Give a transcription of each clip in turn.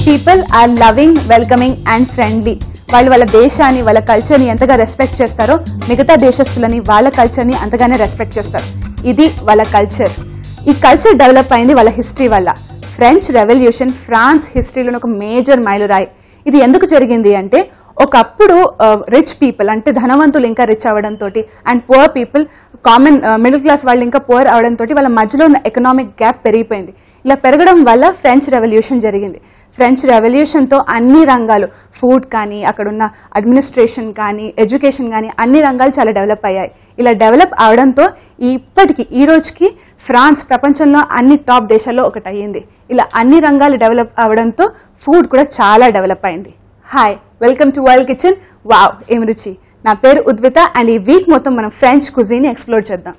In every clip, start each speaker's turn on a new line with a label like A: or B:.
A: People are loving welcoming and friendly వాళ్ళు వాళ్ళ దేశాన్ని వాళ్ళ కల్చర్ని ఎంతగా రెస్పెక్ట్ చేస్తారో మిగతా దేశస్తులని వాళ్ళ కల్చర్ని అంతగానే రెస్పెక్ట్ చేస్తారు ఇది వాళ్ళ కల్చర్ ఈ కల్చర్ డెవలప్ అయింది వాళ్ళ హిస్టరీ వల్ల ఫ్రెంచ్ రెవల్యూషన్ ఫ్రాన్స్ హిస్టరీలో ఒక మేజర్ మైలురాయి ఇది ఎందుకు జరిగింది అంటే ఒకప్పుడు రిచ్ పీపుల్ అంటే ధనవంతులు ఇంకా రిచ్ అవ్వడంతో and poor people common middle class వాళ్ళు ఇంకా పువర్ అవడంతో వాళ్ళ మధ్యలో ఉన్న ఎకనామిక్ గ్యాప్ పెరిగిపోయింది ఇలా పెరగడం వల్ల ఫ్రెంచ్ రెవల్యూషన్ జరిగింది ఫ్రెంచ్ రెవల్యూషన్తో అన్ని రంగాలు ఫుడ్ కానీ అక్కడున్న అడ్మినిస్ట్రేషన్ కానీ ఎడ్యుకేషన్ కానీ అన్ని రంగాలు చాలా డెవలప్ అయ్యాయి ఇలా డెవలప్ అవడంతో ఇప్పటికి ఈ రోజుకి ఫ్రాన్స్ ప్రపంచంలో అన్ని టాప్ దేశాల్లో ఒకటి అయ్యింది ఇలా అన్ని రంగాలు డెవలప్ అవడంతో ఫుడ్ కూడా చాలా డెవలప్ అయింది hi welcome to world kitchen wow ఏం రుచి నా పేరు ఉద్విత అండ్ ఈ వీక్ మొత్తం మనం ఫ్రెంచ్ కుజీని ఎక్స్ప్లోర్ చేద్దాం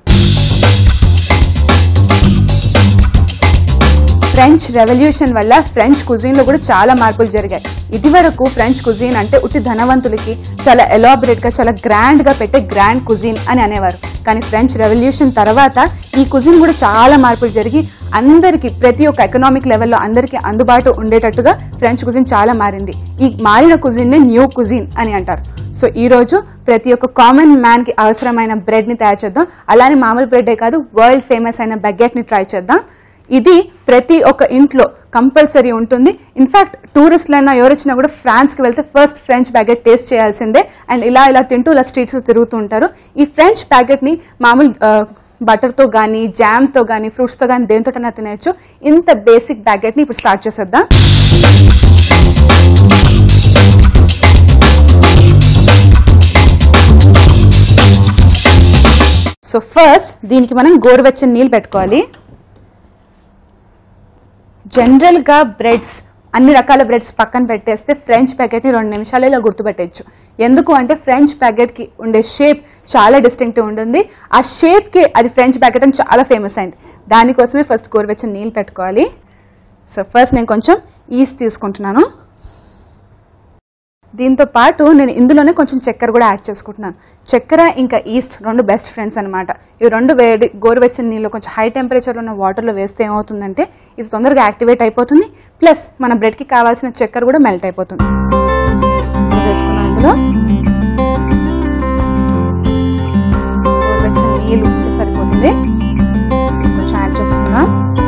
A: ఫ్రెంచ్ రెవల్యూషన్ వల్ల ఫ్రెంచ్ కుజీన్లో కూడా చాలా మార్పులు జరిగాయి ఇదివరకు ఫ్రెంచ్ కుజీన్ అంటే ఉట్టి ధనవంతులకి చాలా ఎలాబరేట్గా చాలా గ్రాండ్గా పెట్టే గ్రాండ్ కుజీన్ అని అనేవారు కానీ ఫ్రెంచ్ రెవల్యూషన్ తర్వాత ఈ కుజీన్ కూడా చాలా మార్పులు జరిగి అందరికీ ప్రతి ఒక్క ఎకనామిక్ లెవెల్లో అందరికీ అందుబాటు ఉండేటట్టుగా ఫ్రెంచ్ కుజిన్ చాలా మారింది ఈ మారిన కుజిన్ని న్యూ కుజిన్ అని అంటారు సో ఈ రోజు ప్రతి ఒక్క కామన్ మ్యాన్ కి అవసరమైన బ్రెడ్ ని తయారు చేద్దాం అలానే మామూలు బ్రెడ్డే కాదు వరల్డ్ ఫేమస్ అయిన బెగ్గెట్ ని ట్రై చేద్దాం ఇది ప్రతి ఒక్క ఇంట్లో కంపల్సరీ ఉంటుంది ఇన్ఫాక్ట్ టూరిస్టులైనా ఎవరు వచ్చినా కూడా ఫ్రాన్స్కి వెళ్తే ఫస్ట్ ఫ్రెంచ్ బ్యాగెట్ టేస్ట్ చేయాల్సిందే అండ్ ఇలా ఇలా తింటూ ఇలా స్ట్రీట్స్ తిరుగుతూ ఉంటారు ఈ ఫ్రెంచ్ బ్యాగెట్ని మామూలు బటర్తో కానీ జామ్తో కానీ ఫ్రూట్స్తో కానీ దేనితోటైనా తినేయచ్చు ఇంత బేసిక్ బ్యాగెట్ని ఇప్పుడు స్టార్ట్ చేసేద్దాం సో ఫస్ట్ దీనికి మనం గోరువెచ్చని నీళ్ళు పెట్టుకోవాలి జనరల్గా బ్రెడ్స్ అన్ని రకాల బ్రెడ్స్ పక్కన పెట్టేస్తే ఫ్రెంచ్ ప్యాకెట్ని రెండు నిమిషాలు ఇలా గుర్తుపెట్టచ్చు ఎందుకు అంటే ఫ్రెంచ్ ప్యాకెట్కి ఉండే షేప్ చాలా డిస్టింక్టివ్ ఉంటుంది ఆ షేప్కి అది ఫ్రెంచ్ ప్యాకెట్ అని చాలా ఫేమస్ అయింది దానికోసమే ఫస్ట్ గోరువెచ్చని నీళ్ళు పెట్టుకోవాలి సో ఫస్ట్ నేను కొంచెం ఈస్ట్ తీసుకుంటున్నాను దీంతో పాటు నేను ఇందులోనే కొంచెం చక్కెర కూడా యాడ్ చేసుకుంటున్నాను చక్కెర ఇంకా ఈస్ట్ రెండు బెస్ట్ ఫ్రెండ్స్ అనమాట ఇవి రెండు వేడి గోరువెచ్చని నీళ్ళు కొంచెం హై టెంపరేచర్లో ఉన్న వాటర్లో వేస్తే ఏమవుతుందంటే ఇది తొందరగా యాక్టివేట్ అయిపోతుంది ప్లస్ మన బ్రెడ్కి కావాల్సిన చక్కెర కూడా మెల్ట్ అయిపోతుంది వేసుకున్నాం ఇందులో గోరువెచ్చని నీళ్ళు ఉంటే సరిపోతుంది కొంచెం యాడ్ చేసుకుందాం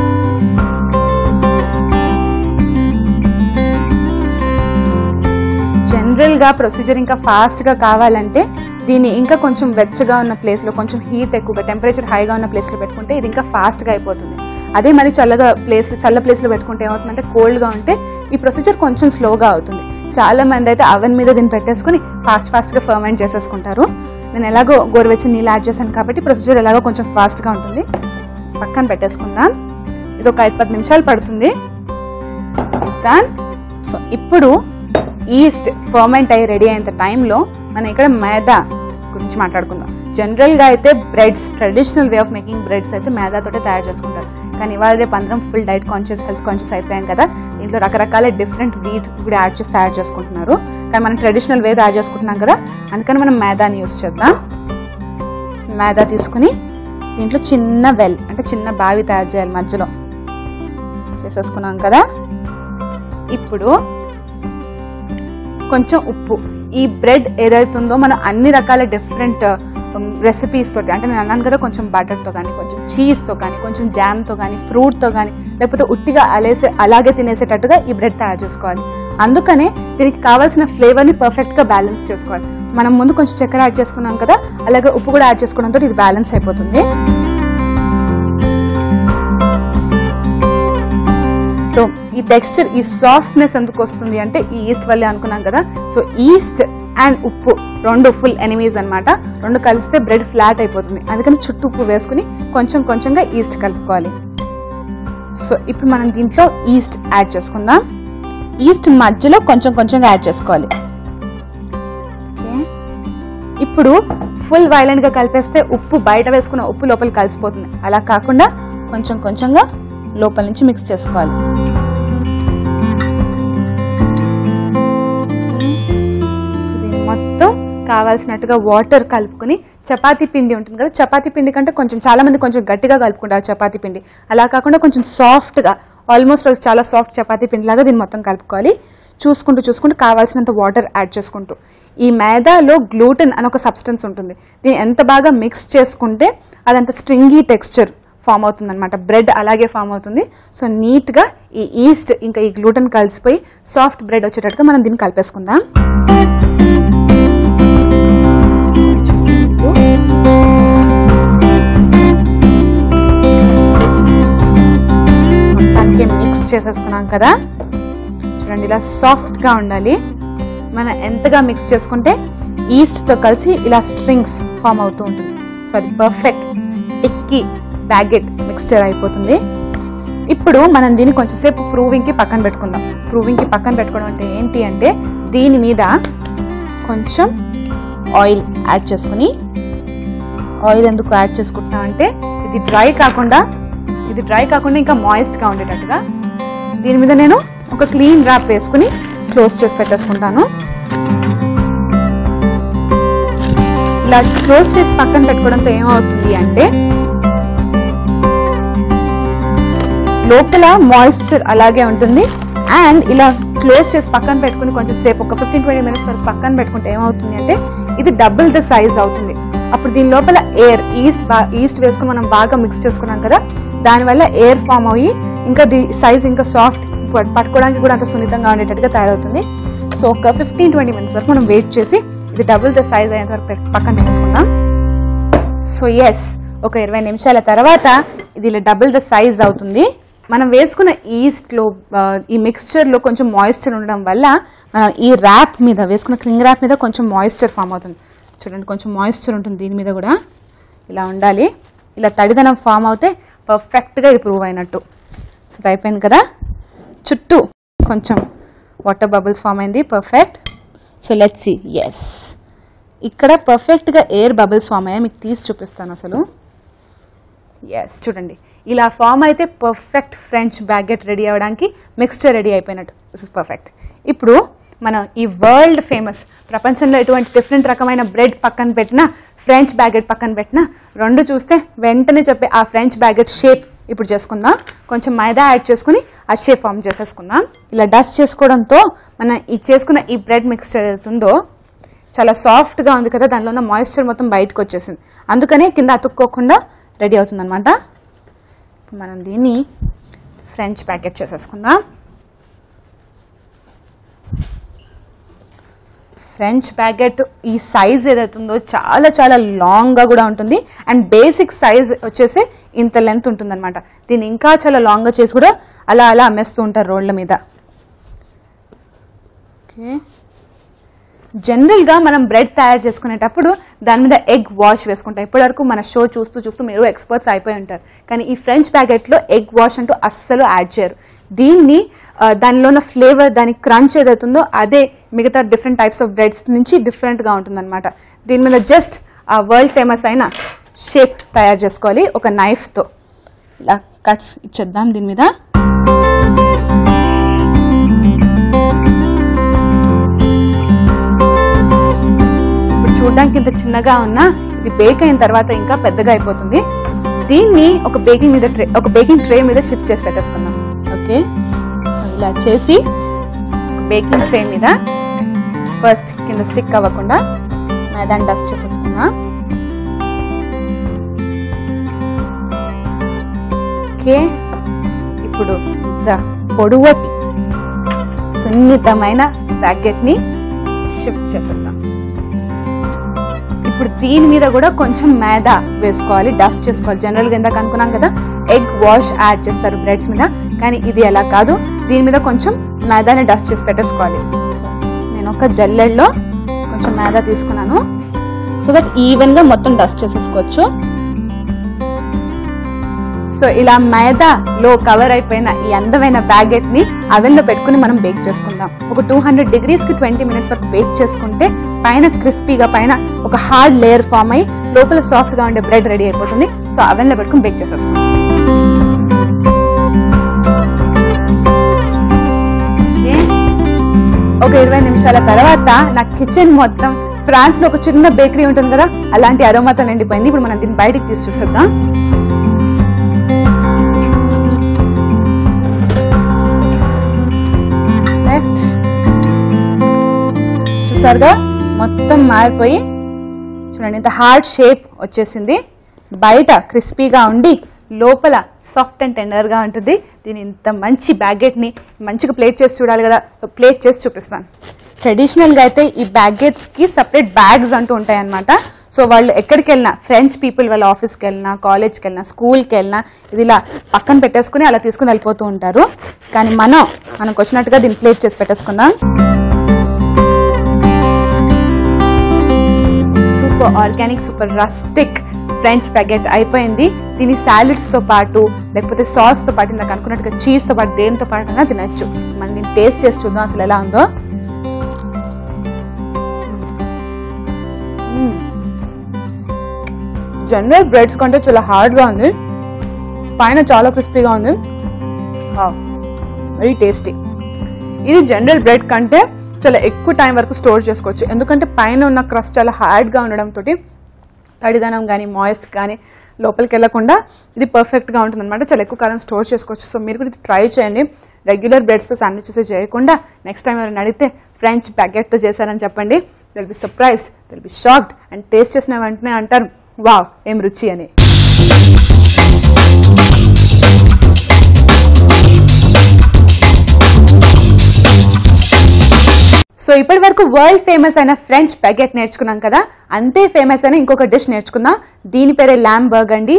A: జనరల్గా ప్రొసీజర్ ఇంకా ఫాస్ట్గా కావాలంటే దీన్ని ఇంకా కొంచెం వెచ్చగా ఉన్న ప్లేస్లో కొంచెం హీట్ ఎక్కువగా టెంపరేచర్ హైగా ఉన్న ప్లేస్లో పెట్టుకుంటే ఇది ఇంకా ఫాస్ట్గా అయిపోతుంది అదే మరి చల్లగా ప్లేస్ చల్ల ప్లేస్లో పెట్టుకుంటే ఏమవుతుందంటే కోల్డ్గా ఉంటే ఈ ప్రొసీజర్ కొంచెం స్లోగా అవుతుంది చాలా మంది అయితే అవెన్ మీద దీన్ని పెట్టేసుకుని ఫాస్ట్ ఫాస్ట్గా ఫర్మెంట్ చేసేసుకుంటారు నేను ఎలాగో గోరువెచ్చని నీళ్ళు యాడ్ చేశాను కాబట్టి ప్రొసీజర్ ఎలాగో కొంచెం ఫాస్ట్గా ఉంటుంది పక్కన పెట్టేసుకుందాం ఇది ఒక ఐదు పది నిమిషాలు పడుతుంది సో ఇప్పుడు ఈస్ట్ ఫర్మెంట్ అయ్యి రెడీ అయినంత టైంలో మనం ఇక్కడ మైదా గురించి మాట్లాడుకుందాం జనరల్గా అయితే breads traditional way of making breads అయితే మైదాతోటే తయారు చేసుకుంటారు కానీ ఇవాళ రేపు అందరం full diet conscious health conscious అయిపోయాం కదా దీంట్లో రకరకాల డిఫరెంట్ వీట్ కూడా యాడ్ చేసి తయారు చేసుకుంటున్నారు కానీ మనం ట్రెడిషనల్ వే తయారు చేసుకుంటున్నాం కదా అందుకని మనం మైదాని యూస్ చేద్దాం మైదా తీసుకుని దీంట్లో చిన్న వెల్ అంటే చిన్న బావి తయారు చేయాలి మధ్యలో చేసేసుకున్నాం కదా ఇప్పుడు కొంచెం ఉప్పు ఈ బ్రెడ్ ఏదైతుందో మనం అన్ని రకాల డిఫరెంట్ రెసిపీస్ తోటి అంటే నేను అన్నాను కదా కొంచెం బటర్తో కానీ కొంచెం చీజ్తో కానీ కొంచెం జామ్తో కానీ ఫ్రూట్తో కానీ లేకపోతే ఉట్టిగా అలేసే అలాగే తినేసేటట్టుగా ఈ బ్రెడ్ తయారు చేసుకోవాలి అందుకనే దీనికి కావాల్సిన ఫ్లేవర్ని పర్ఫెక్ట్గా బ్యాలెన్స్ చేసుకోవాలి మనం ముందు కొంచెం చక్కెర యాడ్ చేసుకున్నాం కదా అలాగే ఉప్పు కూడా యాడ్ చేసుకోవడంతో ఇది బ్యాలెన్స్ అయిపోతుంది సో ఈ టెక్స్చర్ ఈ సాఫ్ట్నెస్ ఎందుకు వస్తుంది అంటే ఈ ఈస్ట్ వల్లే అనుకున్నాం కదా సో ఈస్ట్ అండ్ ఉప్పు రెండు ఫుల్ ఎనిమీస్ అనమాట రెండు కలిస్తే బ్రెడ్ ఫ్లాట్ అయిపోతుంది అందుకని చుట్టూ ఉప్పు వేసుకుని కొంచెం కొంచెంగా ఈస్ట్ కలుపుకోవాలి సో ఇప్పుడు మనం దీంట్లో ఈస్ట్ యాడ్ చేసుకుందాం ఈస్ట్ మధ్యలో కొంచెం కొంచెంగా యాడ్ చేసుకోవాలి ఇప్పుడు ఫుల్ వైలెంట్గా కలిపేస్తే ఉప్పు బయట వేసుకున్న ఉప్పు లోపల కలిసిపోతుంది అలా కాకుండా కొంచెం కొంచెంగా లోపల నుంచి మిక్స్ చేసుకోవాలి ఇది మొత్తం కావాల్సినట్టుగా వాటర్ కలుపుకొని చపాతీ పిండి ఉంటుంది కదా చపాతీ పిండి కంటే కొంచెం చాలా మంది కొంచెం గట్టిగా కలుపుకుంటారు చపాతీ పిండి అలా కాకుండా కొంచెం సాఫ్ట్గా ఆల్మోస్ట్ చాలా సాఫ్ట్ చపాతీ పిండి లాగా దీన్ని మొత్తం కలుపుకోవాలి చూసుకుంటూ చూసుకుంటూ కావాల్సినంత వాటర్ యాడ్ చేసుకుంటూ ఈ మైదాలో గ్లూటెన్ అని ఒక సబ్స్టెన్స్ ఉంటుంది దీన్ని ఎంత బాగా మిక్స్ చేసుకుంటే అదంత స్ట్రింగీ టెక్స్చర్ ఫామ్ అవుతుంది అనమాట బ్రెడ్ అలాగే ఫామ్ అవుతుంది సో నీట్గా ఈ ఈస్ట్ ఇంకా ఈ గ్లూటెన్ కలిసిపోయి సాఫ్ట్ బ్రెడ్ వచ్చేటట్టుగా మనం దీన్ని కలిపేసుకుందాం మొత్తానికి మిక్స్ చేసేసుకున్నాం కదా చూడండి ఇలా సాఫ్ట్గా ఉండాలి మనం ఎంతగా మిక్స్ చేసుకుంటే ఈస్ట్తో కలిసి ఇలా స్ట్రింగ్స్ ఫామ్ అవుతూ ఉంటుంది సో అది పర్ఫెక్ట్ స్టిక్కీ బ్యాగెట్ మిక్స్చర్ అయిపోతుంది ఇప్పుడు మనం దీన్ని కొంచెంసేపు ప్రూవింగ్కి పక్కన పెట్టుకుందాం ప్రూవింగ్కి పక్కన పెట్టుకోవడం అంటే ఏంటి అంటే దీని మీద కొంచెం ఆయిల్ యాడ్ చేసుకుని ఆయిల్ ఎందుకు యాడ్ చేసుకుంటున్నాం అంటే ఇది డ్రై కాకుండా ఇది డ్రై కాకుండా ఇంకా మాయిస్ట్గా ఉండేటట్టుగా దీని మీద నేను ఒక క్లీన్ ర్యాప్ వేసుకుని క్లోజ్ చేసి పెట్టేసుకుంటాను ఇలా క్లోజ్ చేసి పక్కన పెట్టుకోవడంతో ఏమవుతుంది అంటే లోపల మాయిశ్చర్ అలాగే ఉంటుంది అండ్ ఇలా క్లోజ్ చేసి పక్కన పెట్టుకుని కొంచెం సేపు ఒక ఫిఫ్టీన్ ట్వంటీ మినిట్స్ వరకు పక్కన పెట్టుకుంటే ఏమవుతుంది అంటే ఇది డబుల్ ద సైజ్ అవుతుంది అప్పుడు దీని లోపల ఎయిర్ ఈస్ట్ బా ఈస్ట్ వేసుకుని మనం బాగా మిక్స్ చేసుకున్నాం కదా దానివల్ల ఎయిర్ ఫామ్ అయ్యి ఇంకా ది సైజ్ ఇంకా సాఫ్ట్ పట్టుకోవడానికి కూడా అంత సున్నితంగా ఉండేటట్టుగా తయారవుతుంది సో ఒక ఫిఫ్టీన్ ట్వంటీ మినిట్స్ వరకు మనం వెయిట్ చేసి ఇది డబుల్ ద సైజ్ అయ్యేంత వరకు పెట్- పక్కన పెట్టేసుకుందాం సో ఎస్ ఒక ఇరవై నిమిషాల తర్వాత ఇది ఇలా డబుల్ ద సైజ్ అవుతుంది మనం వేసుకున్న ఈస్ట్లో ఈ మిక్స్చర్లో కొంచెం మాయిశ్చర్ ఉండడం వల్ల మనం ఈ ర్యాప్ మీద వేసుకున్న క్లింగ్ ర్యాప్ మీద కొంచెం మాయిశ్చర్ ఫామ్ అవుతుంది చూడండి కొంచెం మాయిశ్చర్ ఉంటుంది దీని మీద కూడా ఇలా ఉండాలి ఇలా తడిదనం ఫామ్ అవుతే పర్ఫెక్ట్గా ఇది ప్రూవ్ అయినట్టు సో ఇది అయిపోయింది కదా చుట్టూ కొంచెం వాటర్ బబుల్స్ ఫామ్ అయింది perfect so let's see yes ఇక్కడ పర్ఫెక్ట్గా ఎయిర్ బబుల్స్ ఫామ్ అయ్యాయి మీకు తీసి చూపిస్తాను అసలు ఎస్ చూడండి ఇలా ఫామ్ అయితే పర్ఫెక్ట్ ఫ్రెంచ్ బ్యాగెట్ రెడీ అవ్వడానికి మిక్స్చర్ రెడీ అయిపోయినట్టు దిస్ ఇస్ పర్ఫెక్ట్ ఇప్పుడు మనం ఈ వరల్డ్ ఫేమస్ ప్రపంచంలో ఎటువంటి డిఫరెంట్ రకమైన బ్రెడ్ పక్కన పెట్టినా ఫ్రెంచ్ బ్యాగెట్ పక్కన పెట్టినా రెండు చూస్తే వెంటనే చెప్పే ఆ ఫ్రెంచ్ బ్యాగెట్ షేప్ ఇప్పుడు చేసుకుందాం కొంచెం మైదా యాడ్ చేసుకుని ఆ షేప్ ఫామ్ చేసేసుకుందాం ఇలా డస్ట్ చేసుకోవడంతో మనం ఈ చేసుకున్న ఈ బ్రెడ్ మిక్స్చర్ అవుతుందో చాలా సాఫ్ట్గా ఉంది కదా దానిలో ఉన్న మాయిశ్చర్ మొత్తం బయటకు వచ్చేసింది అందుకనే కింద అతుక్కోకుండా రెడీ అవుతుందన్నమాట ఇప్పుడు మనం దీన్ని ఫ్రెంచ్ ప్యాకెట్ చేసేసుకుందాం ఫ్రెంచ్ బ్యాగెట్ ఈ సైజ్ ఏదైతుందో చాలా చాలా లాంగ్గా కూడా ఉంటుంది అండ్ బేసిక్ సైజ్ వచ్చేసి ఇంత లెంత్ ఉంటుందన్నమాట దీన్ని ఇంకా చాలా లాంగ్గా చేసి కూడా అలా అలా అమ్మేస్తూ ఉంటారు రోడ్ల మీద ఓకే జనరల్గా మనం బ్రెడ్ తయారు చేసుకునేటప్పుడు దాని మీద ఎగ్ వాష్ వేసుకుంటాం ఇప్పటివరకు మన షో చూస్తూ చూస్తూ మీరు ఎక్స్పర్ట్స్ అయిపోయి ఉంటారు కానీ ఈ ఫ్రెంచ్ ప్యాకెట్లో ఎగ్ వాష్ అంటూ అస్సలు యాడ్ చేయరు దీన్ని ఆ, దానిలో ఉన్న ఫ్లేవర్ దాని క్రంచ్ ఏదైతుందో అదే మిగతా డిఫరెంట్ టైప్స్ ఆఫ్ బ్రెడ్స్ నుంచి డిఫరెంట్గా ఉంటుందన్నమాట దీని మీద జస్ట్ ఆ వరల్డ్ ఫేమస్ అయిన షేప్ తయారు చేసుకోవాలి ఒక నైఫ్తో ఇలా కట్స్ ఇచ్చేద్దాం దీని మీద ఇప్పుడు చూడడానికి ఇంత చిన్నగా ఉన్నా ఇది బేక్ అయిన తర్వాత ఇంకా పెద్దగా అయిపోతుంది దీన్ని ఒక బేకింగ్ మీద ట్రే ఒక బేకింగ్ ట్రే మీద షిఫ్ట్ చేసి పెట్టేసుకుందాం ఓకే సో ఇలా చేసి బేకింగ్ ట్రే మీద ఫస్ట్ కింద స్టిక్ అవ్వకుండా మైదాన్ని డస్ట్ చేసేసుకుందాం ఓకే ఇప్పుడు ఇంత పొడవటి సున్నితమైన బ్యాగెట్ని షిఫ్ట్ చేసేద్దాం ఇప్పుడు దీని మీద కూడా కొంచెం మైదా వేసుకోవాలి డస్ట్ చేసుకోవాలి జనరల్గా ఇందాక అనుకున్నాం కదా ఎగ్ వాష్ యాడ్ చేస్తారు బ్రెడ్స్ మీద కానీ ఇది అలా కాదు దీని మీద కొంచెం మైదాని డస్ట్ చేసి పెట్టేసుకోవాలి నేను ఒక జల్లెడలో కొంచెం మైదా తీసుకున్నాను సో దట్ ఈవెన్గా మొత్తం డస్ట్ చేసేసుకోవచ్చు సో ఇలా మైదాలో కవర్ అయిపోయిన ఈ అందమైన బ్యాగెట్ ని అవెన్ లో పెట్టుకుని మనం బేక్ చేసుకుందాం ఒక టూ హండ్రెడ్ డిగ్రీస్ కి ట్వంటీ మినిట్స్ వరకు బేక్ చేసుకుంటే పైన క్రిస్పీగా పైన ఒక హార్డ్ లేయర్ ఫామ్ అయ్యి లోపల సాఫ్ట్ గా ఉండే బ్రెడ్ రెడీ అయిపోతుంది సో అవెన్ లో పెట్టుకుని బేక్ చేసేసుకుందాం Okay. ఒక ఇరవై నిమిషాల తర్వాత నా కిచెన్ మొత్తం ఫ్రాన్స్ లో ఒక చిన్న బేకరీ ఉంటుంది కదా అలాంటి అరోమాతో నిండిపోయింది ఇప్పుడు మనం దీన్ని బయటికి తీసి చూసేద్దాం Right. చూసారుగా మొత్తం మారిపోయి చూడండి ఇంత హార్డ్ షేప్ వచ్చేసింది బయట క్రిస్పీగా ఉండి లోపల సాఫ్ట్ అండ్ టెండర్గా ఉంటుంది దీని ఇంత మంచి బ్యాగెట్ని మంచిగా ప్లేట్ చేసి చూడాలి కదా సో ప్లేట్ చేసి చూపిస్తాను ట్రెడిషనల్గా అయితే ఈ బ్యాగెట్స్కి సపరేట్ బ్యాగ్స్ అంటూ ఉంటాయన్నమాట సో వాళ్ళు ఎక్కడికి వెళ్ళినా ఫ్రెంచ్ పీపుల్ వాళ్ళ ఆఫీస్కి వెళ్ళినా కాలేజ్కి వెళ్ళినా స్కూల్కి వెళ్ళినా ఇది ఇలా పక్కన పెట్టేసుకుని అలా తీసుకుని వెళ్ళిపోతూ ఉంటారు కానీ మనం మనకు వచ్చినట్టుగా దీన్ని ప్లేట్ చేసి పెట్టేసుకుందాం super organic super rustic French baguette అయిపోయింది దీని salads తో పాటు లేకపోతే sauce తో పాటు ఇందాక అనుకున్నట్టుగా cheese తో పాటు దేనితో పాటు అయినా తినచ్చు మనం దీన్ని టేస్ట్ చేసి చూద్దాం అసలు ఎలా ఉందో జనరల్ బ్రెడ్స్ కంటే చాలా హార్డ్గా ఉంది పైన చాలా క్రిస్పీగా ఉంది వెరీ టేస్టీ ఇది జనరల్ బ్రెడ్ కంటే చాలా ఎక్కువ టైం వరకు స్టోర్ చేసుకోవచ్చు ఎందుకంటే పైన ఉన్న క్రస్ట్ చాలా హార్డ్గా ఉండడంతో తడిదనం కానీ మాయిస్ట్ కానీ లోపలికి వెళ్ళకుండా ఇది పర్ఫెక్ట్గా ఉంటుంది అనమాట చాలా ఎక్కువ కాలం స్టోర్ చేసుకోవచ్చు సో మీరు కూడా ఇది ట్రై చేయండి రెగ్యులర్ బ్రెడ్స్తో శాండ్విచెస్ చేయకుండా నెక్స్ట్ టైం ఎవరైనా అడిగితే ఫ్రెంచ్ బ్యాగెట్తో చేశారని చెప్పండి will be surprised will be shocked and taste చేసిన వెంటనే అంటారు వావ్ ఏం రుచి అని సో ఇప్పటి వరకు వరల్డ్ ఫేమస్ అయిన ఫ్రెంచ్ ప్యాకెట్ నేర్చుకున్నాం కదా అంతే ఫేమస్ అయిన ఇంకొక డిష్ నేర్చుకుందాం దీని పేరే ల్యామ్ బర్గండి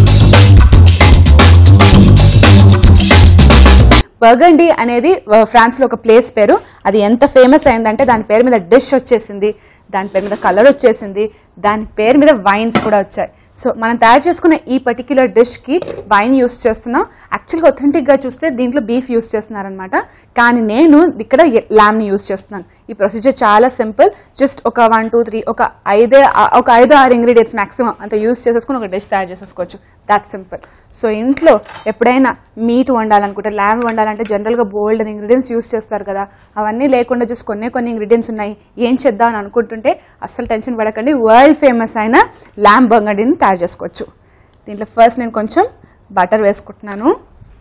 A: బర్గండి అనేది ఆ, ఫ్రాన్స్లో ఒక ప్లేస్ పేరు అది ఎంత ఫేమస్ అయిందంటే దాని పేరు మీద డిష్ వచ్చేసింది దాని పేరు మీద కలర్ వచ్చేసింది దాని పేరు మీద వైన్స్ కూడా వచ్చాయి సో మనం తయారు చేసుకున్న ఈ పర్టిక్యులర్ డిష్కి వైన్ యూస్ చేస్తున్నాం యాక్చువల్గా ఒథెంటిక్గా చూస్తే దీంట్లో బీఫ్ యూస్ చేస్తున్నారనమాట కానీ నేను ఇక్కడ ల్యామ్ని యూస్ చేస్తున్నాను ఈ ప్రొసీజర్ చాలా సింపుల్ జస్ట్ ఒక వన్ టూ త్రీ ఒక ఐదే ఒక ఐదు ఆరు ఇంగ్రీడియంట్స్ మాక్సిమం అంత యూస్ చేసేసుకుని ఒక డిష్ తయారు చేసేసుకోవచ్చు దాట్ సింపుల్ సో ఇంట్లో ఎప్పుడైనా మీట్ వండాలనుకుంటే ల్యామ్ వండాలంటే జనరల్గా బోల్డ్ అని ఇంగ్రీడియంట్స్ యూస్ చేస్తారు కదా అవన్నీ లేకుండా జస్ట్ కొన్ని కొన్ని ఇంగ్రీడియంట్స్ ఉన్నాయి ఏం చేద్దాం అని అనుకుంటుంటే అస్సలు టెన్షన్ పడకండి వరల్డ్ ఫేమస్ అయిన ల్యామ్ బంగడిని తయారు చేసుకోవచ్చు దీంట్లో ఫస్ట్ నేను కొంచెం బటర్ వేసుకుంటున్నాను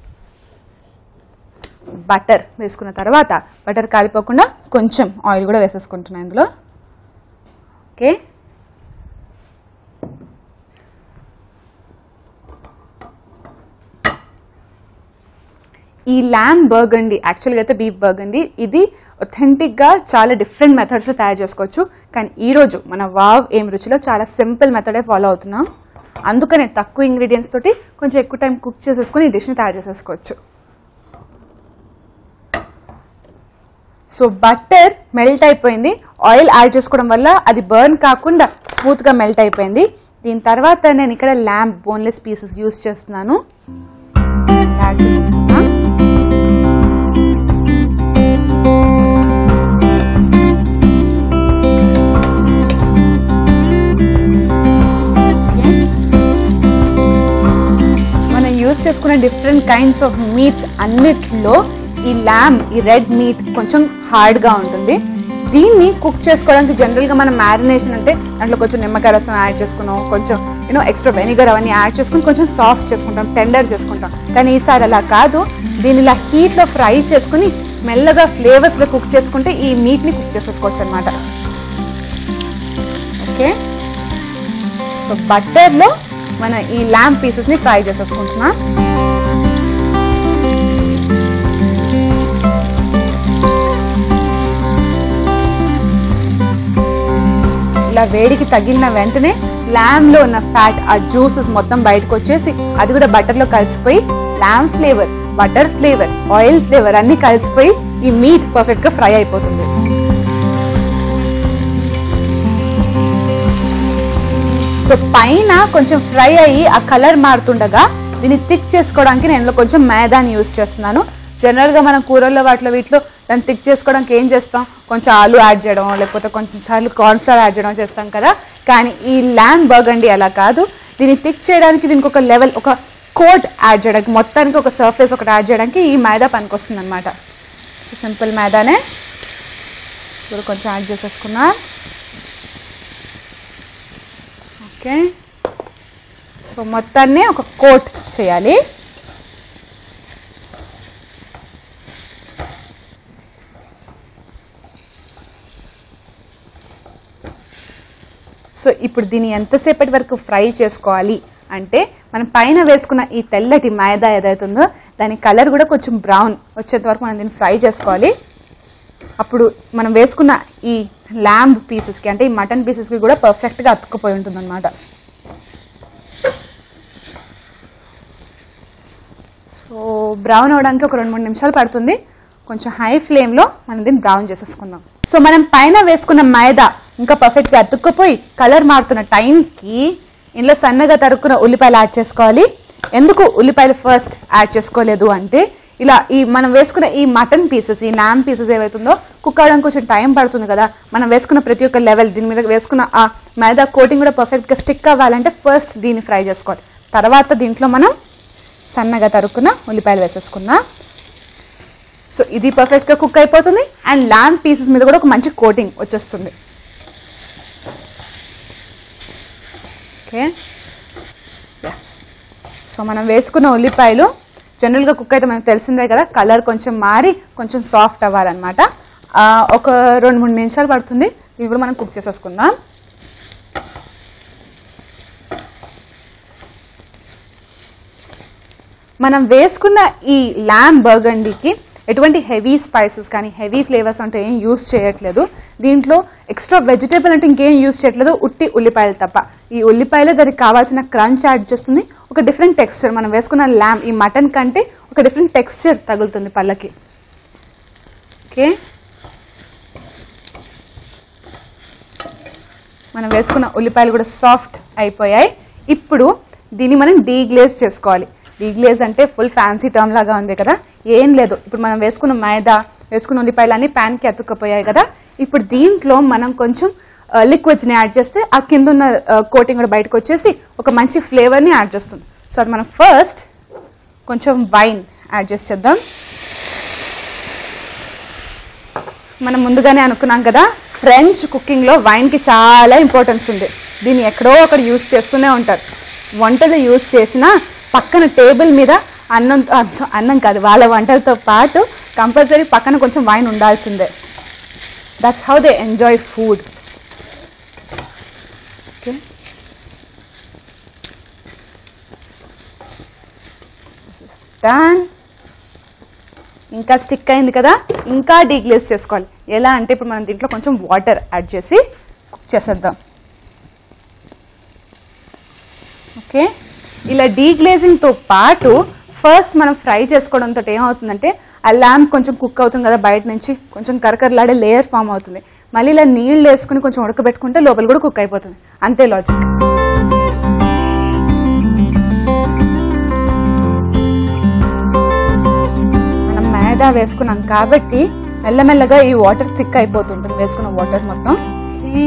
A: బటర్ వేసుకున్న తర్వాత బటర్ కాలిపోకుండా కొంచెం ఆయిల్ కూడా వేసేసుకుంటున్నాను ఇందులో ఓకే ఈ ల్యామ్ బర్గండి యాక్చువల్గా అయితే బీఫ్ బర్గండి ఇది ఒథెంటిక్గా చాలా డిఫరెంట్ మెథడ్స్లో తయారు చేసుకోవచ్చు కానీ ఈరోజు మన వావ్ ఏం రుచిలో చాలా సింపుల్ మెథడే ఫాలో అవుతున్నాం అందుకనే తక్కువ ఇంగ్రీడియంట్స్ తోటి కొంచెం ఎక్కువ టైం కుక్ చేసేసుకుని ఈ డిష్ని తయారు చేసేసుకోవచ్చు సో బటర్ మెల్ట్ అయిపోయింది ఆయిల్ యాడ్ చేసుకోవడం వల్ల అది బర్న్ కాకుండా స్మూత్గా మెల్ట్ అయిపోయింది దీని తర్వాత నేను ఇక్కడ ల్యాంప్ బోన్లెస్ పీసెస్ యూస్ చేస్తున్నాను యాడ్ చేసేసుకున్నా మనం యూస్ చేసుకునే డిఫరెంట్ కైండ్స్ ఆఫ్ మీట్స్ అన్నిట్లో ఈ ల్యామ్ ఈ రెడ్ మీట్ కొంచెం హార్డ్గా ఉంటుంది దీన్ని కుక్ చేసుకోవడానికి జనరల్గా మనం మ్యారినేషన్ అంటే దాంట్లో కొంచెం నిమ్మకాయ రసం యాడ్ చేసుకున్నాం కొంచెం యూనో ఎక్స్ట్రా వెనిగర్ అవన్నీ యాడ్ చేసుకుని కొంచెం సాఫ్ట్ చేసుకుంటాం టెండర్ చేసుకుంటాం కానీ ఈసారి అలా కాదు దీన్ని ఇలా హీట్లో ఫ్రై చేసుకుని మెల్లగా ఫ్లేవర్స్లో కుక్ చేసుకుంటే ఈ మీట్ని కుక్ చేసేసుకోవచ్చు అనమాట ఓకే సో బటర్లో మన ఈ ల్యాంప్ పీసెస్ని ఫ్రై చేసేసుకుంటున్నాం ఇలా వేడికి తగిలిన వెంటనే ల్యామ్ లో ఉన్న ఫ్యాట్ ఆ జ్యూసెస్ మొత్తం బయటకు వచ్చేసి అది కూడా బటర్ లో కలిసిపోయి lamb flavour butter flavour oil flavour అన్ని కలిసిపోయి ఈ మీట్ పర్ఫెక్ట్ గా ఫ్రై అయిపోతుంది సో పైన కొంచెం ఫ్రై అయ్యి ఆ కలర్ మారుతుండగా దీన్ని థిక్ చేసుకోవడానికి నేను ఇందులో కొంచెం మైదాని యూస్ చేస్తున్నాను జనరల్గా మనం కూరల్లో వాటిలో వీటిలో దాన్ని థిక్ చేసుకోవడానికి ఏం చేస్తాం కొంచెం ఆలు యాడ్ చేయడం లేకపోతే కొంచెం సార్లు కార్న్ఫ్లవర్ యాడ్ చేయడం చేస్తాం కదా కానీ ఈ ల్యాండ్ బర్గండి అలా కాదు దీన్ని థిక్ చేయడానికి దీనికి ఒక లెవెల్ ఒక కోట్ యాడ్ చేయడానికి మొత్తానికి ఒక సర్ఫేస్ ఒకటి యాడ్ చేయడానికి ఈ మైదా పనికొస్తుంది అనమాట సింపుల్ మైదానే ఇప్పుడు కొంచెం యాడ్ చేసేసుకున్నా ఓకే సో మొత్తాన్ని ఒక కోట్ చేయాలి సో ఇప్పుడు దీన్ని ఎంతసేపటి వరకు ఫ్రై చేసుకోవాలి అంటే మనం పైన వేసుకున్న ఈ తెల్లటి మైదా ఏదైతుందో దాని కలర్ కూడా కొంచెం బ్రౌన్ వచ్చేంత వరకు మనం దీన్ని ఫ్రై చేసుకోవాలి అప్పుడు మనం వేసుకున్న ఈ ల్యాంబ్ పీసెస్కి అంటే ఈ మటన్ పీసెస్కి కూడా పర్ఫెక్ట్గా అతుక్కుపోయి ఉంటుంది అనమాట సో బ్రౌన్ అవడానికి ఒక రెండు మూడు నిమిషాలు పడుతుంది కొంచెం హై ఫ్లేమ్లో మనం దీన్ని బ్రౌన్ చేసేసుకుందాం సో మనం పైన వేసుకున్న మైదా ఇంకా పర్ఫెక్ట్గా అతుక్కుపోయి కలర్ మారుతున్న టైంకి ఇందులో సన్నగా తరుక్కున్న ఉల్లిపాయలు యాడ్ చేసుకోవాలి ఎందుకు ఉల్లిపాయలు ఫస్ట్ యాడ్ చేసుకోలేదు అంటే ఇలా ఈ మనం వేసుకున్న ఈ మటన్ పీసెస్ ఈ నామ్ పీసెస్ ఏవైతుందో కుక్ అవడానికి కొంచెం టైం పడుతుంది కదా మనం వేసుకున్న ప్రతి ఒక్క లెవెల్ దీని మీద వేసుకున్న ఆ మైదా కోటింగ్ కూడా పర్ఫెక్ట్గా స్టిక్ అవ్వాలంటే ఫస్ట్ దీన్ని ఫ్రై చేసుకోవాలి తర్వాత దీంట్లో మనం సన్నగా తరుక్కున్న ఉల్లిపాయలు వేసేసుకుందాం సో ఇది పర్ఫెక్ట్గా కుక్ అయిపోతుంది అండ్ ల్యాండ్ పీసెస్ మీద కూడా ఒక మంచి కోటింగ్ వచ్చేస్తుంది ఓకే సో మనం వేసుకున్న ఉల్లిపాయలు జనరల్గా కుక్ అయితే మనకు తెలిసిందే కదా కలర్ కొంచెం మారి కొంచెం సాఫ్ట్ అవ్వాలన్నమాట ఆ, ఒక రెండు మూడు నిమిషాలు పడుతుంది ఇవి కూడా మనం కుక్ చేసేసుకుందాం మనం వేసుకున్న ఈ ల్యామ్ బర్గండీకి ఎటువంటి హెవీ స్పైసెస్ కానీ హెవీ ఫ్లేవర్స్ అంటే ఏం యూస్ చేయట్లేదు దీంట్లో ఎక్స్ట్రా వెజిటేబుల్ అంటే ఇంకేం యూస్ చేయట్లేదు ఉట్టి ఉల్లిపాయలు తప్ప ఈ ఉల్లిపాయలే దానికి కావాల్సిన క్రంచ్ యాడ్ చేస్తుంది ఒక డిఫరెంట్ టెక్స్చర్ మనం వేసుకున్న ల్యామ్ ఈ మటన్ కంటే ఒక డిఫరెంట్ టెక్స్చర్ తగులుతుంది పళ్ళకి ఓకే మనం వేసుకున్న ఉల్లిపాయలు కూడా సాఫ్ట్ అయిపోయాయి ఇప్పుడు దీన్ని మనం డీగ్లేజ్ చేసుకోవాలి డీగ్లేజ్ అంటే ఫుల్ ఫ్యాన్సీ టర్మ్ లాగా ఉంది కదా ఏం లేదు ఇప్పుడు మనం వేసుకున్న మైదా వేసుకున్న ఉల్లిపాయలు అన్ని ప్యాన్కి అతుక్కపోయాయి కదా ఇప్పుడు దీంట్లో మనం కొంచెం లిక్విడ్స్ని యాడ్ చేస్తే ఆ కింద ఉన్న కోటింగ్ కూడా బయటకు వచ్చేసి ఒక మంచి ఫ్లేవర్ని యాడ్ చేస్తుంది సో అది మనం ఫస్ట్ కొంచెం వైన్ యాడ్ చేసి చేద్దాం మనం ముందుగానే అనుకున్నాం కదా ఫ్రెంచ్ కుకింగ్లో వైన్కి చాలా ఇంపార్టెన్స్ ఉంది దీన్ని ఎక్కడో అక్కడ యూజ్ చేస్తూనే ఉంటారు వంటలు యూజ్ చేసినా పక్కన టేబుల్ మీద అన్నం ఆ, సో- అన్నం కాదు వాళ్ళ వంటలతో పాటు కంపల్సరీ పక్కన కొంచెం వైన్ ఉండాల్సిందే that's how they enjoy food okay done ఇంకా స్టిక్ అయింది కదా ఇంకా డీగ్లేస్ చేసుకోవాలి ఎలా అంటే ఇప్పుడు మనం దీంట్లో కొంచెం వాటర్ యాడ్ చేసి కుక్ చేసేద్దాం ఓకే ఇలా డీగ్లేజింగ్తో పాటు ఫస్ట్ మనం ఫ్రై చేసుకోవడంతో ఏమవుతుందంటే ఆ ల్యాంప్ కొంచెం కుక్ అవుతుంది కదా బయట నుంచి కొంచెం కరకరలాడే లేయర్ ఫామ్ అవుతుంది మళ్ళీ ఇలా నీళ్ళు వేసుకుని కొంచెం ఉడకబెట్టుకుంటే లోపల కూడా కుక్ అయిపోతుంది అంతే లాజిక్ మనం మైదా వేసుకున్నాం కాబట్టి మెల్లమెల్లగా ఈ వాటర్ థిక్ అయిపోతుంటుంది వేసుకున్న వాటర్ మొత్తం ఓకే.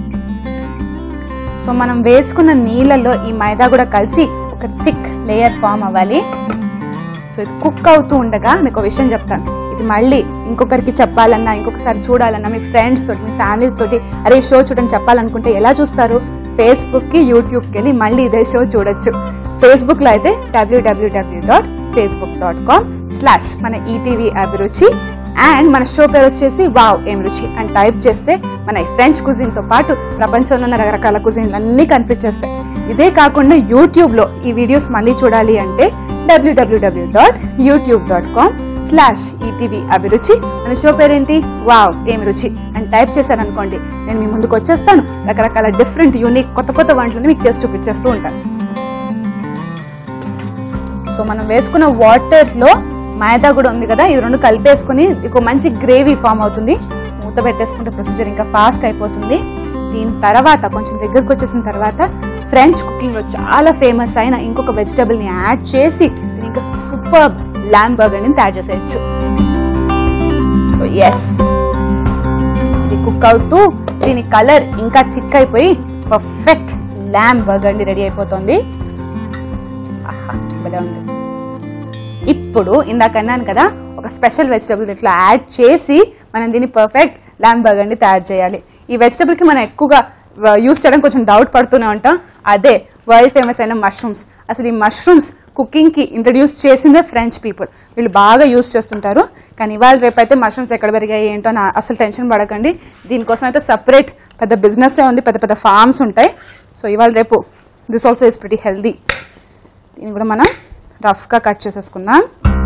A: సో మనం వేసుకున్న నీళ్ళలో ఈ మైదా కూడా కలిసి ఒక థిక్ లేయర్ ఫామ్ అవ్వాలి సో ఇది కుక్ అవుతూ ఉండగా మీకు ఒక విషయం చెప్తాను ఇది మళ్ళీ ఇంకొకరికి చెప్పాలన్నా ఇంకొకసారి చూడాలన్నా మీ ఫ్రెండ్స్ తోటి మీ ఫ్యామిలీ తోటి అరే ఈ షో చూడని చెప్పాలనుకుంటే ఎలా చూస్తారు ఫేస్బుక్కి యూట్యూబ్కి వెళ్ళి మళ్ళీ ఇదే షో చూడొచ్చు ఫేస్బుక్లో అయితే W W W dot Facebook dot com slash మన ఈటీవీ అభిరుచి అండ్ మన షో పేరు వచ్చేసి వావ్ ఏం రుచి అని టైప్ చేస్తే మన ఈ ఫ్రెంచ్ కుజిన్ తో పాటు ప్రపంచంలో ఉన్న రకరకాల కుజిన్లు అన్నీ కనిపించేస్తాయి ఇదే కాకుండా యూట్యూబ్ లో ఈ వీడియోస్ మళ్ళీ చూడాలి అంటే W W W dot YouTube dot com slash ETV Abhiruchi మన షో పేరేంటి వావ్ ఏం రుచి అని టైప్ చేశారనుకోండి నేను మీ ముందుకు వచ్చేస్తాను రకరకాల డిఫరెంట్ యూనిక్ కొత్త కొత్త వంటలను మీకు చేసి చూపించేస్తూ ఉంటాను సో మనం వేసుకున్న వాటర్ లో మైదా కూడా ఉంది కదా ఇది రెండు కలిపేసుకుని ఒక మంచి గ్రేవీ ఫామ్ అవుతుంది మూత పెట్టేసుకుంటే ప్రొసీజర్ ఇంకా ఫాస్ట్ అయిపోతుంది దీని తర్వాత కొంచెం దగ్గరకు వచ్చేసిన తర్వాత ఫ్రెంచ్ కుకింగ్ లో చాలా ఫేమస్ అయిన ఇంకొక వెజిటబుల్ ని యాడ్ చేసి దీన్ని ఇంకా సూపర్ ల్యాండ్ బర్గర్ ని తయారు చేసేయచ్చు సో ఎస్ ఇది కుక్ అవుతూ దీని కలర్ ఇంకా థిక్ అయిపోయి పర్ఫెక్ట్ ల్యాంబ్ బర్గర్ ని రెడీ అయిపోతుంది ఆహా భలే ఉంది ఇప్పుడు ఇందాక అన్నాను కదా ఒక స్పెషల్ వెజిటబుల్ ఇట్లా యాడ్ చేసి మనం దీన్ని పర్ఫెక్ట్ ల్యాంబ్ బర్గర్ని తయారు చేయాలి ఈ వెజిటబుల్కి మనం ఎక్కువగా యూస్ చేయడం కొంచెం డౌట్ పడుతూనే ఉంటాం అదే వరల్డ్ ఫేమస్ అయిన మష్రూమ్స్ అసలు ఈ మష్రూమ్స్ కుకింగ్కి ఇంట్రడ్యూస్ చేసిందే ఫ్రెంచ్ పీపుల్ వీళ్ళు బాగా యూస్ చేస్తుంటారు కానీ ఇవాళ రేపైతే మష్రూమ్స్ ఎక్కడ పెరిగాయి ఏంటో అని అసలు టెన్షన్ పడకండి దీనికోసం అయితే సపరేట్ పెద్ద బిజినెస్ ఉంది పెద్ద పెద్ద ఫార్మ్స్ ఉంటాయి సో ఇవాళ రేపు this also is pretty healthy దీన్ని కూడా మనం రఫ్గా కట్ చేసేసుకుందాం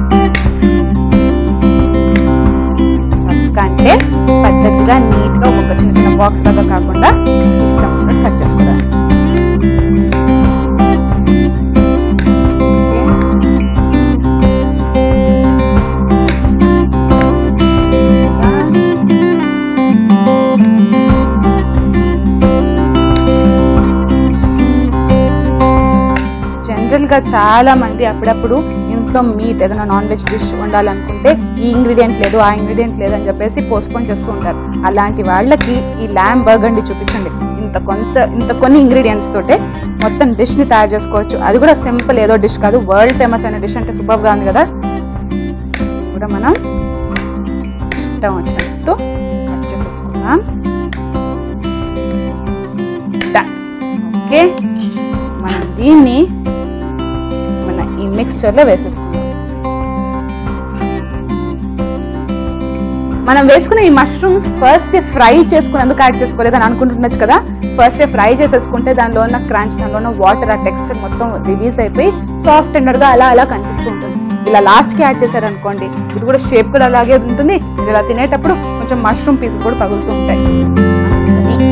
A: రఫ్గా అంటే పద్ధతిగా నీట్గా ఒక చిన్న చిన్న బాక్స్ లాగా కాకుండా ఇష్టం ఉన్నట్టు కట్ చేసుకోవాలి జనరల్ గా చాలా మంది అప్పుడప్పుడు ఇంట్లో మీట్ ఏదైనా నాన్ వెజ్ డిష్ వండాలనుకుంటే ఈ ఇంగ్రీడియంట్ లేదు ఆ ఇంగ్రీడియంట్ లేదు అని చెప్పేసి పోస్ట్పోన్ చేస్తూ ఉంటారు అలాంటి వాళ్ళకి ఈ ల్యామ్ బర్గండి చూపించండి ఇంత కొంత ఇంత కొన్ని ఇంగ్రీడియంట్స్ తోటే మొత్తం డిష్ ని తయారు చేసుకోవచ్చు అది కూడా సింపుల్ ఏదో డిష్ కాదు వరల్డ్ ఫేమస్ అయిన డిష్ అంటే సూపర్ గా ఉంది కదా ఇది కూడా మనం ఇష్టం వచ్చినట్టు కట్ చేసేసుకుందాం Done. ఓకే మనం దీన్ని మన ఈ మిక్స్చర్లో వేసేసుకుందాం మనం వేసుకున్న ఈ మష్రూమ్స్ ఫస్ట్ ఫ్రై చేసుకునేందుకు యాడ్ చేసుకోలేదు అని అనుకుంటుండొచ్చు కదా ఫస్ట్ ఫ్రై చేసేసుకుంటే దానిలో ఉన్న క్రంచ్ దానిలో ఉన్న వాటర్ ఆ టెక్స్చర్ మొత్తం రిలీజ్ అయిపోయి సాఫ్ట్ టెండర్ గా అలా అలా కనిపిస్తూ ఉంటుంది ఇలా లాస్ట్ కి యాడ్ చేశారనుకోండి ఇది కూడా షేప్ కూడా అలాగే ఉంటుంది ఇది ఇలా తినేటప్పుడు కొంచెం మష్రూమ్ పీసెస్ కూడా తగులుతూ ఉంటాయి అందుకని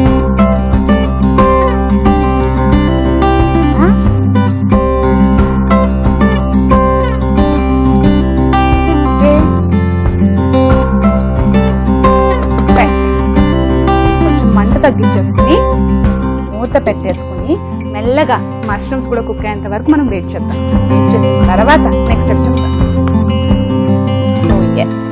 A: Right. కొంచెం మంట తగ్గించేసుకుని మూత పెట్టేసుకుని మెల్లగా మష్రూమ్స్ కూడా కుక్ అయ్యేంత వరకు మనం వెయిట్ చేద్దాం వెయిట్ చేసిన తర్వాత నెక్స్ట్ స్టెప్ చెప్తాం సో ఎస్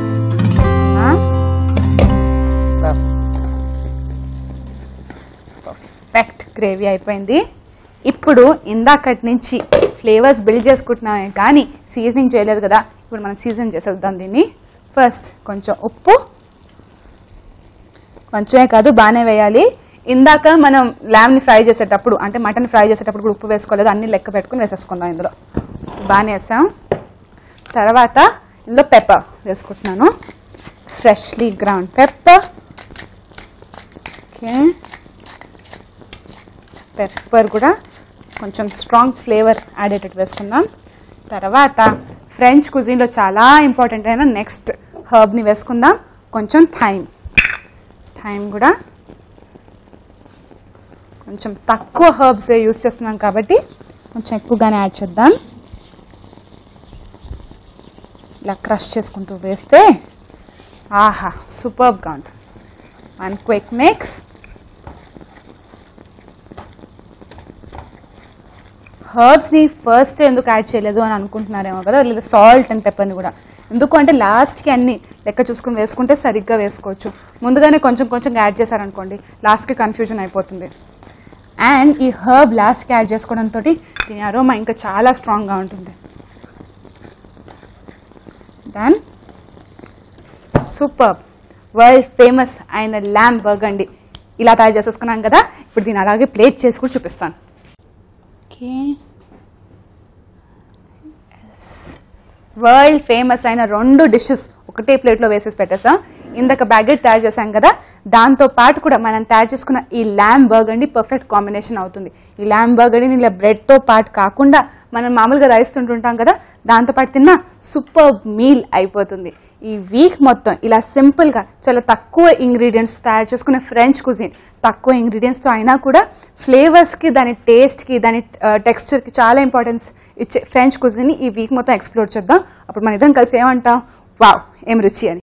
A: పర్ఫెక్ట్ గ్రేవీ అయిపోయింది ఇప్పుడు ఇందాకటి నుంచి ఫ్లేవర్స్ బిల్డ్ చేసుకుంటున్నామే కానీ సీజనింగ్ చేయలేదు కదా ఇప్పుడు మనం సీజన్ చేసేద్దాం దీన్ని ఫస్ట్ కొంచెం ఉప్పు కొంచెమే కాదు బాగానే వేయాలి ఇందాక మనం ల్యామ్ని ఫ్రై చేసేటప్పుడు అంటే మటన్ ఫ్రై చేసేటప్పుడు కూడా ఉప్పు వేసుకోలేదు అన్ని లెక్క పెట్టుకుని వేసేసుకుందాం ఇందులో బాగానే వేసాం తర్వాత ఇందులో పెప్పర్ వేసుకుంటున్నాను freshly ground pepper okay pepper కూడా కొంచెం స్ట్రాంగ్ ఫ్లేవర్ యాడ్ అయ్యేటట్టు వేసుకుందాం తర్వాత ఫ్రెంచ్ కుజిన్లో చాలా ఇంపార్టెంట్ అయిన నెక్స్ట్ హర్బ్ని వేసుకుందాం కొంచెం థైమ్ థైమ్ కూడా కొంచెం తక్కువ హర్బ్స్ యూస్ చేస్తున్నాం కాబట్టి కొంచెం ఎక్కువగానే యాడ్ చేద్దాం ఇలా క్రష్ చేసుకుంటూ వేస్తే ఆహా సూపర్గా ఉంటుంది వన్ క్విక్ మిక్స్ హర్బ్స్ని ఫస్ట్ ఎందుకు యాడ్ చేయలేదు అని అనుకుంటున్నారేమో కదా లేదా సాల్ట్ అండ్ పెప్పర్ని కూడా ఎందుకు అంటే లాస్ట్కి అన్ని లెక్క చూసుకుని వేసుకుంటే సరిగ్గా వేసుకోవచ్చు ముందుగానే కొంచెం కొంచెం యాడ్ చేశారనుకోండి లాస్ట్కి కన్ఫ్యూజన్ అయిపోతుంది అండ్ ఈ హర్బ్ లాస్ట్కి యాడ్ చేసుకోవడంతో దీని అరోమా ఇంకా చాలా స్ట్రాంగ్గా ఉంటుంది దెన్ సూపర్ వరల్డ్ ఫేమస్ అయిన ల్యాంప్ బర్గండి ఇలా తయారు చేసేసుకున్నాం కదా ఇప్పుడు దీన్ని అలాగే ప్లేట్ చేసి కూడా చూపిస్తాను ఓకే వరల్డ్ ఫేమస్ అయిన రెండు డిషెస్ ఒకటే ప్లేట్లో వేసేసి పెట్టేసాం ఇందాక బ్యాగెట్ తయారు చేసాం కదా దాంతో పాటు కూడా మనం తయారు చేసుకున్న ఈ ల్యామ్ బర్గండి పర్ఫెక్ట్ కాంబినేషన్ అవుతుంది ఈ ల్యామ్ బర్గండిని ఇలా బ్రెడ్తో పాటు కాకుండా మనం మామూలుగా రైస్ తింటుంటాం కదా దాంతో పాటు తిన్న సూపర్ మీల్ అయిపోతుంది ఈ వీక్ మొత్తం ఇలా సింపుల్గా చాలా తక్కువ ఇంగ్రీడియంట్స్ తయారు చేసుకునే ఫ్రెంచ్ కుజిన్ తక్కువ ఇంగ్రీడియంట్స్తో అయినా కూడా ఫ్లేవర్స్కి దాని టేస్ట్కి దాని టెక్స్చర్కి చాలా ఇంపార్టెన్స్ ఇచ్చే ఫ్రెంచ్ కుజిన్ని ఈ వీక్ మొత్తం ఎక్స్ప్లోర్ చేద్దాం అప్పుడు మన ఇద్దరం కలిసి ఏమంటాం వావ్ ఏం రుచి అని